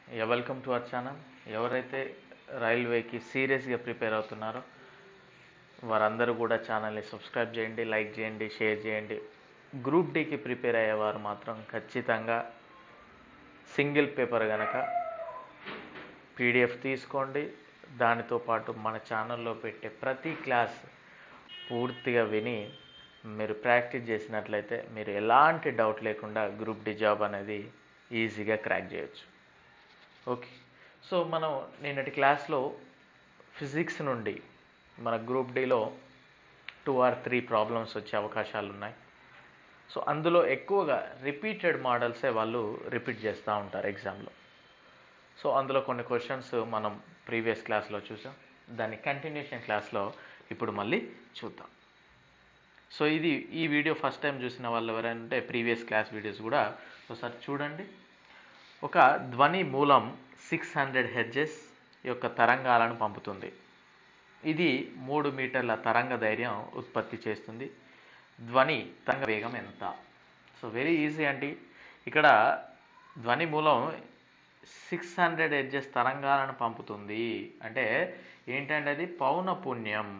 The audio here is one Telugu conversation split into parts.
Yeah welcome to our channel ఎవరైతే రైల్వేకి సీరియస్గా ప్రిపేర్ అవుతున్నారో వారందరూ కూడా ఛానల్ని సబ్స్క్రైబ్ చేయండి లైక్ చేయండి షేర్ చేయండి గ్రూప్ డీకి ప్రిపేర్ అయ్యేవారు మాత్రం ఖచ్చితంగా సింగిల్ పేపర్ కనుక పీడిఎఫ్ తీసుకోండి దానితో పాటు మన ఛానల్లో పెట్టే ప్రతి క్లాస్ పూర్తిగా విని మీరు ప్రాక్టీస్ చేసినట్లయితే మీరు ఎలాంటి డౌట్ లేకుండా గ్రూప్ డి జాబ్ అనేది ఈజీగా క్రాక్ చేయొచ్చు ఓకే సో మనం నిన్నటి క్లాస్లో ఫిజిక్స్ నుండి మన గ్రూప్ డిలో టూ ఆర్ త్రీ ప్రాబ్లమ్స్ వచ్చే అవకాశాలు ఉన్నాయి సో అందులో ఎక్కువగా రిపీటెడ్ మోడల్సే వాళ్ళు రిపీట్ చేస్తూ ఉంటారు ఎగ్జామ్లో సో అందులో కొన్ని క్వశ్చన్స్ మనం ప్రీవియస్ క్లాస్లో చూసాం దాని కంటిన్యూషన్ క్లాస్లో ఇప్పుడు మళ్ళీ చూద్దాం సో ఇది ఈ వీడియో ఫస్ట్ టైం చూసిన వాళ్ళు ఎవరంటే ప్రీవియస్ క్లాస్ వీడియోస్ కూడా ఒకసారి చూడండి ఒక ధ్వని మూలం సిక్స్ హండ్రెడ్ హెడ్జెస్ యొక్క తరంగాలను పంపుతుంది ఇది మూడు మీటర్ల తరంగ ధైర్యం ఉత్పత్తి చేస్తుంది ధ్వని తరంగ వేగం ఎంత సో వెరీ ఈజీ అండి ఇక్కడ ధ్వని మూలం సిక్స్ హండ్రెడ్ ఎడ్జెస్ తరంగాలను పంపుతుంది అంటే ఏంటంటే అది పౌనపుణ్యం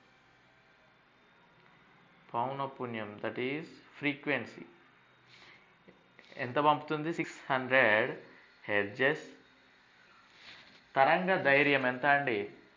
పౌనపుణ్యం దట్ ఈస్ ఫ్రీక్వెన్సీ ఎంత పంపుతుంది సిక్స్ హండ్రెడ్ హెడ్జెస్ తరంగ ధైర్యం ఎంత అండి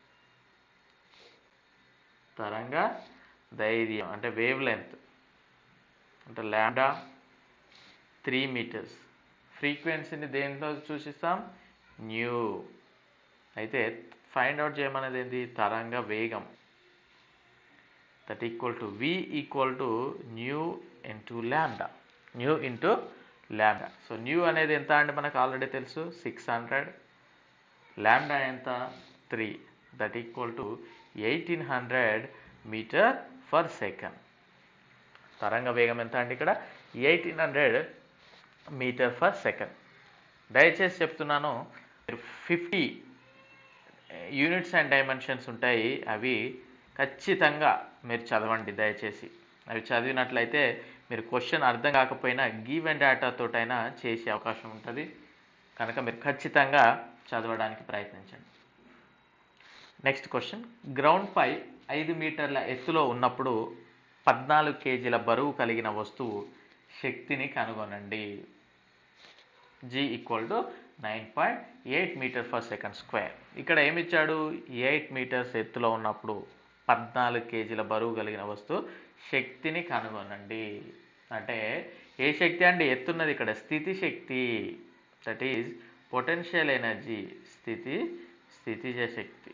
తరంగ ధైర్యం అంటే వేవ్ లెంత్ అంటే ల్యాండా త్రీ మీటర్స్ ఫ్రీక్వెన్సీని దేంతో సూచిస్తాం న్యూ అయితే ఫైండ్ అవుట్ చేయమనేది ఏంటి తరంగ వేగం that equal to V equal to nu into lambda nu into lambda so nu అనేది ఎంత అంటే మనకు ఆల్రెడీ తెలుసు సిక్స్ హండ్రెడ్ ల్యాండా ఎంత three that equal to eighteen hundred meter per second తరంగ వేగం ఎంత అంటే ఇక్కడ eighteen hundred meter per second దయచేసి చెప్తున్నాను ఫిఫ్టీ యూనిట్స్ అండ్ డైమెన్షన్స్ ఉంటాయి అవి ఖచ్చితంగా మీరు చదవండి దయచేసి అవి చదివినట్లయితే మీరు క్వశ్చన్ అర్థం కాకపోయినా గివ్ అండ్ డేటాతోటైనా చేసే అవకాశం ఉంటుంది కనుక మీరు ఖచ్చితంగా చదవడానికి ప్రయత్నించండి నెక్స్ట్ క్వశ్చన్ గ్రౌండ్పై ఐదు మీటర్ల ఎత్తులో ఉన్నప్పుడు పద్నాలుగు కేజీల బరువు కలిగిన వస్తువు శక్తిని కనుగొనండి G equal to nine point eight meter per second square ఇక్కడ ఏమి ఇచ్చాడు ఎయిట్ మీటర్స్ ఎత్తులో ఉన్నప్పుడు పద్నాలుగు కేజీల బరువు కలిగిన వస్తువు శక్తిని కనుగొనండి అంటే ఏ శక్తి అండి ఎత్తున్నది ఇక్కడ స్థితి శక్తి దట్ ఈజ్ పొటెన్షియల్ ఎనర్జీ స్థితి స్థితిజ శక్తి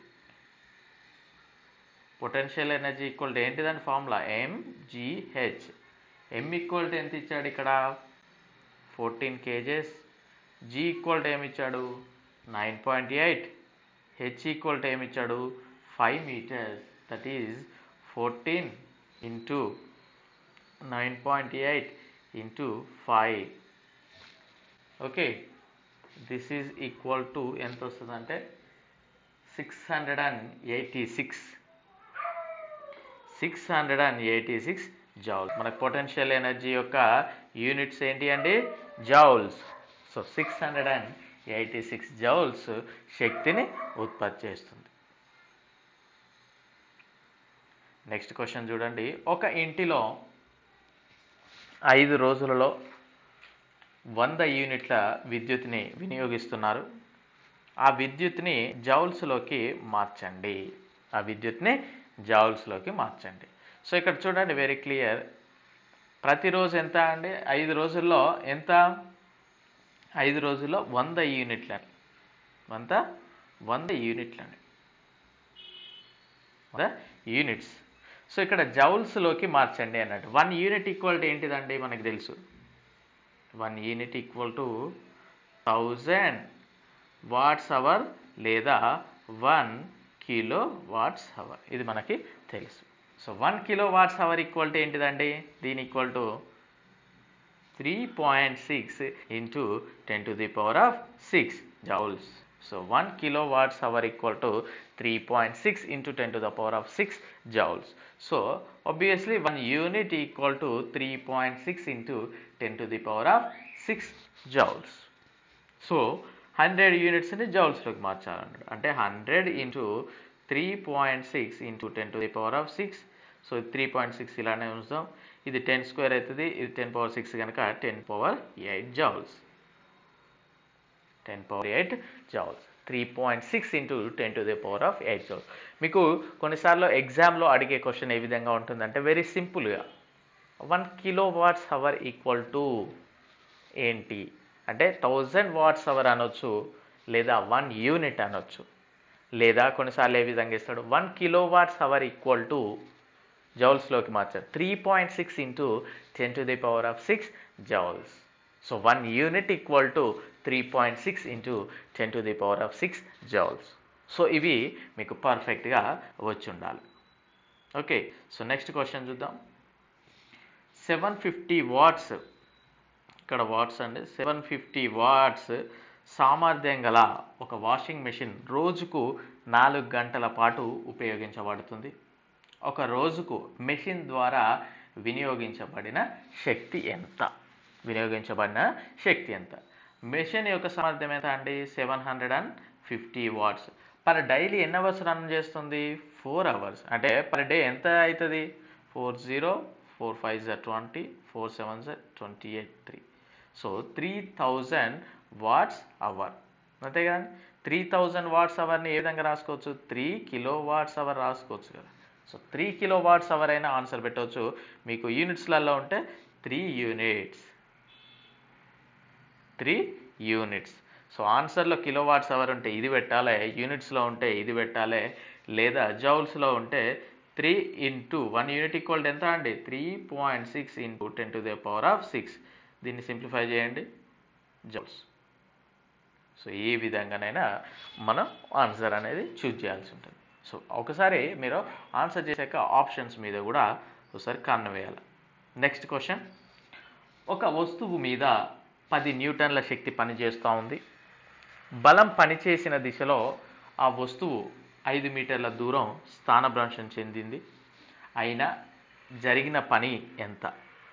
పొటెన్షియల్ ఎనర్జీ ఈక్వల్ టు ఏంటిదండి formula MGH M equal to ఎంత ఇచ్చాడు ఇక్కడ fourteen kgs G equal to ఏమి ఇచ్చాడు nine point eight H equal to ఏమి ఇచ్చాడు five meters that is fourteen into nine point eight into five okay this is equal to ఎంత వస్తుంది అంటే six hundred and eighty six six hundred and eighty six joules మనకు పొటెన్షియల్ ఎనర్జీ యొక్క యూనిట్స్ ఏంటి అండి joules so six hundred and eighty six joules శక్తిని ఉత్పత్తి చేస్తుంది నెక్స్ట్ క్వశ్చన్ చూడండి ఒక ఇంటిలో ఐదు రోజులలో వంద యూనిట్ల విద్యుత్ని వినియోగిస్తున్నారు ఆ విద్యుత్ని జౌల్స్లోకి మార్చండి ఆ విద్యుత్ని జౌల్స్లోకి మార్చండి సో ఇక్కడ చూడండి వెరీ క్లియర్ ప్రతిరోజు ఎంత అండి ఐదు రోజుల్లో ఎంత ఐదు రోజుల్లో వంద యూనిట్లని వంద వంద యూనిట్లని వంద యూనిట్స్ సో ఇక్కడ జౌల్స్లోకి మార్చండి అన్నట్టు వన్ యూనిట్ ఈక్వల్ టు ఏంటిదండి మనకు తెలుసు one unit equal to thousand watts hour లేదా వన్ కిలో వాట్స్ అవర్ ఇది మనకి తెలుసు so one kilo watts hour equal to ఏంటిదండి దీని equal to three point six into ten to the power of six joules so one kilo watts hour equal to three point six into ten to the power of six joules so obviously one unit equal to 3.6 into 10 to the power of 6 joules. So hundred యూనిట్స్ని జౌల్స్లోకి మార్చాలన్నాడు అంటే hundred into three point six into ten to the power of six so three point six ఇలానే ఉంచుదాం ఇది టెన్ స్క్వేర్ అవుతుంది ఇది టెన్ పవర్ సిక్స్ కనుక ten power eight joules ten power eight joules three point six into ten to the power of eight joules మీకు కొన్నిసార్లు ఎగ్జామ్లో అడిగే క్వశ్చన్ ఏ విధంగా ఉంటుందంటే వెరీ సింపుల్గా one kilo watts hour equal to ఏంటి అంటే థౌజండ్ వాట్స్ అవర్ అనొచ్చు లేదా వన్ యూనిట్ అనొచ్చు లేదా కొన్నిసార్లు ఏ విధంగా ఇస్తాడు one kilo watts hour equal to జౌల్స్లోకి మార్చారు three point six into ten to the power of six joules so one unit equal to three point six into ten to the power of six joules so ఇవి మీకు పర్ఫెక్ట్గా వచ్చి ఉండాలి ఓకే సో నెక్స్ట్ క్వశ్చన్ చూద్దాం సెవెన్ ఫిఫ్టీ వాట్స్ ఇక్కడ వాట్స్ అండి సెవెన్ ఫిఫ్టీ వాట్స్ సామర్థ్యం గల ఒక వాషింగ్ మెషిన్ రోజుకు నాలుగు గంటల పాటు ఉపయోగించబడుతుంది ఒక రోజుకు మెషిన్ ద్వారా వినియోగించబడిన శక్తి ఎంత వినియోగించబడిన శక్తి ఎంత మెషిన్ యొక్క సామర్థ్యం ఎంత అండి seven hundred and fifty watts per daily ఎన్ని అవర్స్ రన్ చేస్తుంది ఫోర్ అవర్స్ అంటే పర్ డే ఎంత అవుతుంది ఫోర్ జీరో ఫోర్ ఫైవ్ జర్ ట్వంటీ ఫోర్ సెవెన్ జర్ twenty eight three so three thousand watts hour అంతే కదండి త్రీ థౌజండ్ వాట్స్ అవర్ని ఏ విధంగా రాసుకోవచ్చు త్రీ కిలో వాట్స్ అవర్ రాసుకోవచ్చు కదా so three kilo watts hour అయినా ఆన్సర్ పెట్టవచ్చు మీకు యూనిట్స్లలో ఉంటే three units three units so ఆన్సర్లో kilo watts hour ఉంటే ఇది పెట్టాలి యూనిట్స్లో ఉంటే ఇది పెట్టాలి లేదా జౌల్స్లో ఉంటే three into one unit equal ఎంత అండి three point six into ten to the power of six దీన్ని సింప్లిఫై చేయండి జౌల్స్ సో ఈ విధంగానైనా మనం ఆన్సర్ అనేది చూజ్ చేయాల్సి ఉంటుంది సో ఒకసారి మీరు ఆన్సర్ చేశాక ఆప్షన్స్ మీద కూడా ఒకసారి కన్ను వేయాలి నెక్స్ట్ క్వశ్చన్ ఒక వస్తువు మీద పది న్యూటన్ల శక్తి పనిచేస్తూ ఉంది బలం పనిచేసిన దిశలో ఆ వస్తువు ఐదు మీటర్ల దూరం స్థానభ్రంశం చెందింది అయినా జరిగిన పని ఎంత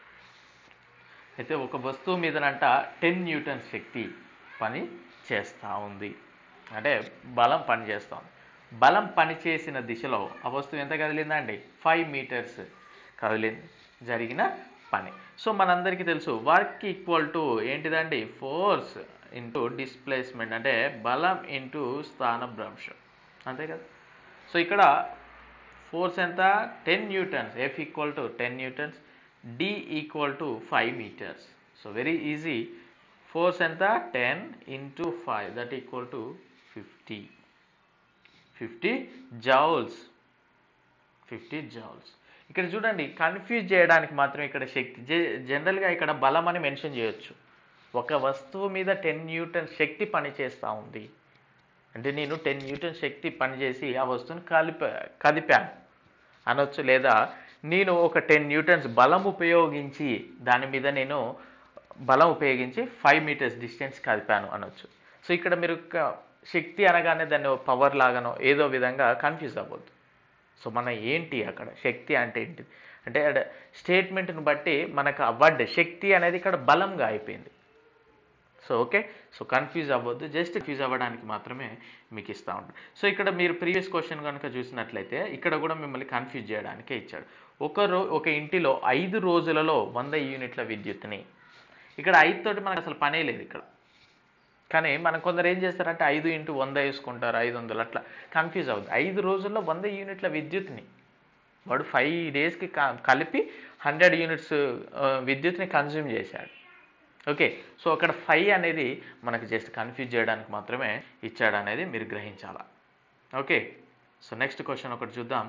అయితే ఒక వస్తువు మీదనంట టెన్ న్యూటన్ శక్తి పని చేస్తూ ఉంది అంటే బలం పని చేస్తూ ఉంది బలం పనిచేసిన దిశలో ఆ వస్తువు ఎంత కదిలిందండి ఫైవ్ మీటర్స్ కదిలింది జరిగిన పని సో మనందరికీ తెలుసు వర్క్ ఈక్వల్ టు ఏంటిదండి ఫోర్స్ ఇంటూ డిస్ప్లేస్మెంట్ అంటే బలం ఇంటూ స్థానభ్రంశం అంతే కదా సో ఇక్కడ ఫోర్స్ ఎంత ten newtons F equal to ten newtons D equal to five meters so very easy force ఎంత ten into five that equal to fifty fifty joules fifty joules ఇక్కడ చూడండి కన్ఫ్యూజ్ చేయడానికి మాత్రం ఇక్కడ శక్తి జే- జనరల్గా ఇక్కడ బలం అని మెన్షన్ చేయొచ్చు ఒక వస్తువు మీద టెన్ న్యూటన్ శక్తి పనిచేస్తూ ఉంది అంటే నేను టెన్ న్యూటన్ శక్తి పనిచేసి ఆ వస్తువుని కలిప కదిపాను అనొచ్చు లేదా నేను ఒక టెన్ న్యూటన్స్ బలం ఉపయోగించి దాని మీద నేను బలం ఉపయోగించి ఫైవ్ మీటర్స్ డిస్టెన్స్ కదిపాను అనొచ్చు సో ఇక్కడ మీరు క- శక్తి అనగానే దాన్ని పవర్ లాగానో ఏదో విధంగా కన్ఫ్యూజ్ అవ్వద్దు సో మన ఏంటి అక్కడ శక్తి అంటే ఏంటి అంటే అక్కడ స్టేట్మెంట్ని బట్టి మనకు ఆ వర్డ్ శక్తి అనేది ఇక్కడ బలంగా అయిపోయింది సో ఓకే సో కన్ఫ్యూజ్ అవ్వద్దు జస్ట్ కన్ఫ్యూజ్ అవ్వడానికి మాత్రమే మీకు ఇస్తూ ఉంటాడు సో ఇక్కడ మీరు ప్రీవియస్ క్వశ్చన్ కనుక చూసినట్లయితే ఇక్కడ కూడా మిమ్మల్ని కన్ఫ్యూజ్ చేయడానికే ఇచ్చాడు ఒక రో ఒక ఇంటిలో ఐదు రోజులలో వంద యూనిట్ల విద్యుత్ని ఇక్కడ ఐదు తోటి మనకు అసలు పనే లేదు ఇక్కడ కానీ మనం కొందరు ఏం చేస్తారంటే ఐదు ఇంటూ వంద వేసుకుంటారు ఐదు వందలు అట్లా కన్ఫ్యూజ్ అవుతుంది ఐదు రోజుల్లో వంద యూనిట్ల విద్యుత్ని వాడు ఫైవ్ డేస్కి కలిపి హండ్రెడ్ యూనిట్స్ విద్యుత్ని కన్జ్యూమ్ చేశాడు ఓకే సో అక్కడ ఫైవ్ అనేది మనకు జస్ట్ కన్ఫ్యూజ్ చేయడానికి మాత్రమే ఇచ్చాడు అనేది మీరు గ్రహించాలా ఓకే సో నెక్స్ట్ క్వశ్చన్ ఒకటి చూద్దాం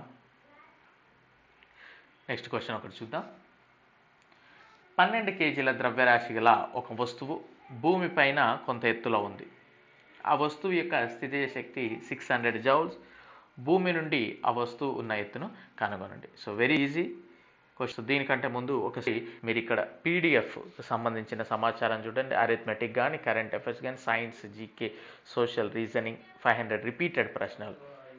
నెక్స్ట్ క్వశ్చన్ ఒకటి చూద్దాం పన్నెండు కేజీల ద్రవ్యరాశి గల ఒక వస్తువు భూమిపైన కొంత ఎత్తులో ఉంది ఆ వస్తువు యొక్క స్థితిజ శక్తి సిక్స్ హండ్రెడ్ జౌల్స్ భూమి నుండి ఆ వస్తువు ఉన్న ఎత్తును కనుగొనండి సో వెరీ ఈజీ క్వశ్చన్ దీనికంటే ముందు ఒకసారి మీరు ఇక్కడ పీడిఎఫ్ సంబంధించిన సమాచారం చూడండి అరిథమెటిక్ కానీ కరెంట్ అఫైర్స్ కానీ science GK social reasoning five hundred repeated ప్రశ్నలు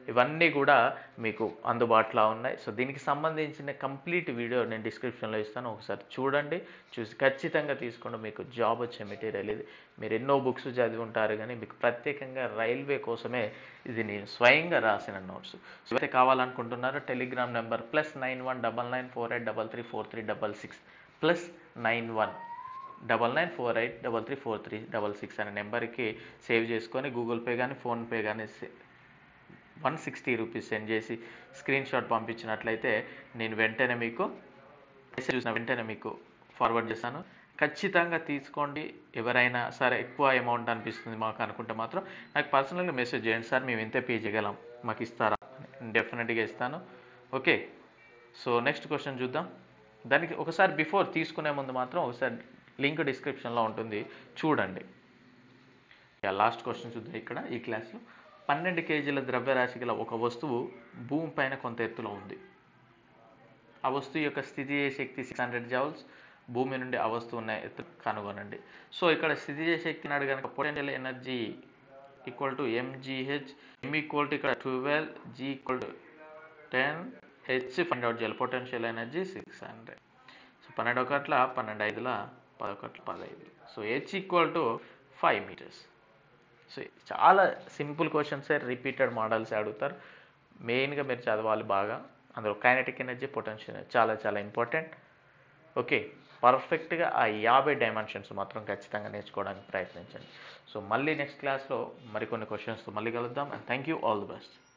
ఇవన్నీ కూడా మీకు అందుబాటులో ఉన్నాయి సో దీనికి సంబంధించిన కంప్లీట్ వీడియో నేను డిస్క్రిప్షన్లో ఇస్తాను ఒకసారి చూడండి చూసి ఖచ్చితంగా తీసుకోండి మీకు జాబ్ వచ్చే మెటీరియల్ ఇది మీరు ఎన్నో బుక్స్ చదివి ఉంటారు కానీ మీకు ప్రత్యేకంగా రైల్వే కోసమే ఇది నేను స్వయంగా రాసిన నోట్స్ సో అయితే కావాలనుకుంటున్నారో Telegram number plus nine one double nine four eight double three four three double six plus nine one double nine four eight double three four three double six అనే నెంబర్కి సేవ్ చేసుకొని గూగుల్ పే కానీ ఫోన్పే కానీ వన్ సిక్స్టీ రూపీస్ సెండ్ చేసి స్క్రీన్ షాట్ పంపించినట్లయితే నేను వెంటనే మీకు మెసేజ్ చూసిన వెంటనే మీకు ఫార్వర్డ్ చేస్తాను ఖచ్చితంగా తీసుకోండి ఎవరైనా సరే ఎక్కువ అమౌంట్ అనిపిస్తుంది మాకు అనుకుంటే మాత్రం నాకు పర్సనల్గా మెసేజ్ చేయండి సార్ మేము ఇంతే పే చేయగలం మాకు ఇస్తారా డెఫినెట్గా ఇస్తాను ఓకే సో నెక్స్ట్ క్వశ్చన్ చూద్దాం దానికి ఒకసారి బిఫోర్ తీసుకునే ముందు మాత్రం ఒకసారి లింక్ డిస్క్రిప్షన్లో ఉంటుంది చూడండి లాస్ట్ క్వశ్చన్ చూద్దాం ఇక్కడ ఈ క్లాస్లో పన్నెండు కేజీల ద్రవ్యరాశి గల ఒక వస్తువు భూమి పైన కొంత ఎత్తులో ఉంది ఆ వస్తువు యొక్క స్థితిజ శక్తి సిక్స్ హండ్రెడ్ జౌల్స్ భూమి నుండి ఆ వస్తువు ఉన్న ఎత్తు కనుగొనండి సో ఇక్కడ స్థితిజ శక్తి నాడు కనుక potential energy equal to MGH M equal to ఇక్కడ twelve G equal to ten H find out చేయాలి potential energy six hundred so పన్నెండు ఒకట్ల పన్నెండు ఐదుల పదొకట్ల పదహైదు so H equal to five meters so చాలా సింపుల్ క్వశ్చన్స్ రిపీటెడ్ మోడల్స్ అడుగుతారు మెయిన్గా మీరు చదవాలి బాగా అందులో కైనటిక్ ఎనర్జీ పొటెన్షియల్ చాలా చాలా ఇంపార్టెంట్ ఓకే పర్ఫెక్ట్గా ఆ యాభై డైమెన్షన్స్ మాత్రం ఖచ్చితంగా నేర్చుకోవడానికి ప్రయత్నించండి సో మళ్ళీ నెక్స్ట్ క్లాస్లో మరికొన్ని క్వశ్చన్స్తో మళ్ళీ కలుద్దాం and thank you all the best